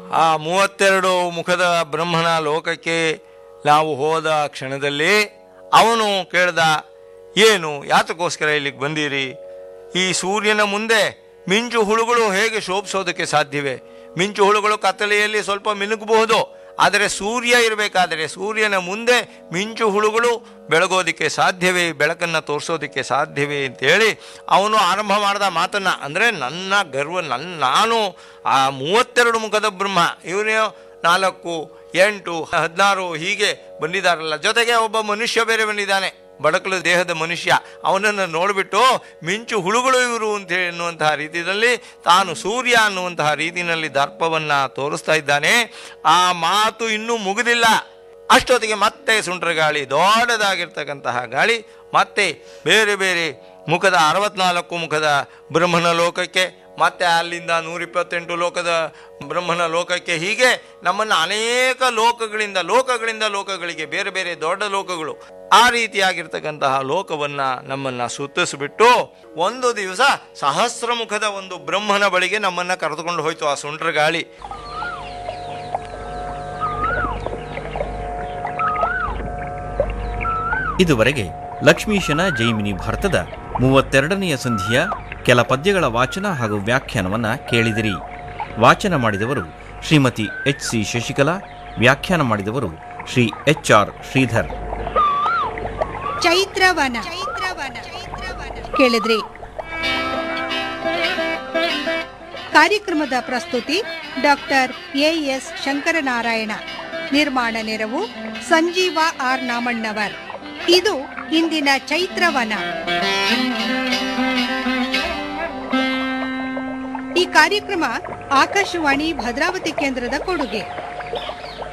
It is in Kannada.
ಆ ಮೂವತ್ತೆರಡು ಮುಖದ ಬ್ರಹ್ಮನ ಲೋಕಕ್ಕೆ ನಾವು ಹೋದ ಕ್ಷಣದಲ್ಲಿ ಅವನು ಕೇಳ್ದ ಏನು ಯಾತಕ್ಕೋಸ್ಕರ ಇಲ್ಲಿಗೆ ಬಂದಿರಿ ಈ ಸೂರ್ಯನ ಮುಂದೆ ಮಿಂಚು ಹುಳುಗಳು ಹೇಗೆ ಶೋಭಿಸೋದಕ್ಕೆ ಸಾಧ್ಯವೇ ಮಿಂಚು ಹುಳುಗಳು ಕತ್ತಲೆಯಲ್ಲಿ ಸ್ವಲ್ಪ ಮಿನುಗಬಹುದು ಆದರೆ ಸೂರ್ಯ ಇರಬೇಕಾದರೆ ಸೂರ್ಯನ ಮುಂದೆ ಮಿಂಚು ಹುಳುಗಳು ಬೆಳಗೋದಕ್ಕೆ ಸಾಧ್ಯವೇ ಬೆಳಕನ್ನು ತೋರಿಸೋದಕ್ಕೆ ಸಾಧ್ಯವೇ ಅಂತೇಳಿ ಅವನು ಆರಂಭ ಮಾಡಿದ ಮಾತನ್ನ ಅಂದರೆ ನನ್ನ ಗರ್ವ ನನ್ನ ನಾನು ಆ ಮೂವತ್ತೆರಡು ಮುಖದ ಬ್ರಹ್ಮ ಇವನು ನಾಲ್ಕು ಎಂಟು ಹದಿನಾರು ಹೀಗೆ ಬಂದಿದ್ದಾರಲ್ಲ ಜೊತೆಗೆ ಒಬ್ಬ ಮನುಷ್ಯ ಬೇರೆ ಬಂದಿದ್ದಾನೆ ಬಡಕಲು ದೇಹದ ಮನುಷ್ಯ ಅವನನ್ನು ನೋಡಿಬಿಟ್ಟು ಮಿಂಚು ಹುಳುಗಳು ಇವರು ಅಂತ ಎನ್ನುವಂತಹ ರೀತಿಯಲ್ಲಿ ತಾನು ಸೂರ್ಯ ಅನ್ನುವಂತಹ ರೀತಿಯಲ್ಲಿ ದರ್ಪವನ್ನು ತೋರಿಸ್ತಾ ಇದ್ದಾನೆ ಆ ಮಾತು ಇನ್ನೂ ಮುಗಿದಿಲ್ಲ ಅಷ್ಟೊತ್ತಿಗೆ ಮತ್ತೆ ಸುಂಟ್ರ ಗಾಳಿ ದೊಡ್ಡದಾಗಿರ್ತಕ್ಕಂತಹ ಗಾಳಿ ಮತ್ತೆ ಬೇರೆ ಬೇರೆ ಮುಖದ ಅರವತ್ನಾಲ್ಕು ಮುಖದ ಬ್ರಹ್ಮನ ಲೋಕಕ್ಕೆ ಮತ್ತೆ ಅಲ್ಲಿಂದ ನೂರಿಪ್ಪತ್ತೆಂಟು ಲೋಕದ ಬ್ರಹ್ಮನ ಲೋಕಕ್ಕೆ ಹೀಗೆ ನಮ್ಮನ್ನು ಅನೇಕ ಲೋಕಗಳಿಂದ ಲೋಕಗಳಿಂದ ಲೋಕಗಳಿಗೆ ಬೇರೆ ಬೇರೆ ದೊಡ್ಡ ಲೋಕಗಳು ಆ ರೀತಿಯಾಗಿರ್ತಕ್ಕಂತಹ ಲೋಕವನ್ನ ನಮ್ಮನ್ನ ಸುತ್ತಿಸ್ಬಿಟ್ಟು ಒಂದು ದಿವಸ ಸಹಸ್ರ ಮುಖದ ಒಂದು ಬ್ರಹ್ಮನ ಬಳಿಗೆ ನಮ್ಮನ್ನ ಕರೆದುಕೊಂಡು ಹೋಯ್ತು ಆ ಸುಂಟ್ರ ಗಾಳಿ ಇದುವರೆಗೆ ಲಕ್ಷ್ಮೀಶನ ಜೈಮಿನಿ ಭಾರತದ ಮೂವತ್ತೆರಡನೆಯ ಸಂಧಿಯ ಕೆಲ ಪದ್ಯಗಳ ವಾಚನ ಹಾಗೂ ವ್ಯಾಖ್ಯಾನವನ್ನ ಕೇಳಿದಿರಿ ವಾಚನ ಮಾಡಿದವರು ಶ್ರೀಮತಿ ಎಚ್ ಸಿ ಶಶಿಕಲಾ ವ್ಯಾಖ್ಯಾನ ಮಾಡಿದವರು ಶ್ರೀ ಎಚ್ ಆರ್ ಶ್ರೀಧರ್ ಚೈತ್ರವನ ಕೇಳಿದ್ರಿ ಕಾರ್ಯಕ್ರಮದ ಪ್ರಸ್ತುತಿ ಡಾಕ್ಟರ್ ಎ ಎಸ್ ಶಂಕರನಾರಾಯಣ ನಿರ್ಮಾಣ ನೆರವು ಸಂಜೀವ ಆರ್ ನಾಮಣ್ಣವರ್ ಇದು ಇಂದಿನ ಚೈತ್ರವನ ಈ ಕಾರ್ಯಕ್ರಮ ಆಕಾಶವಾಣಿ ಭದ್ರಾವತಿ ಕೇಂದ್ರದ ಕೊಡುಗೆ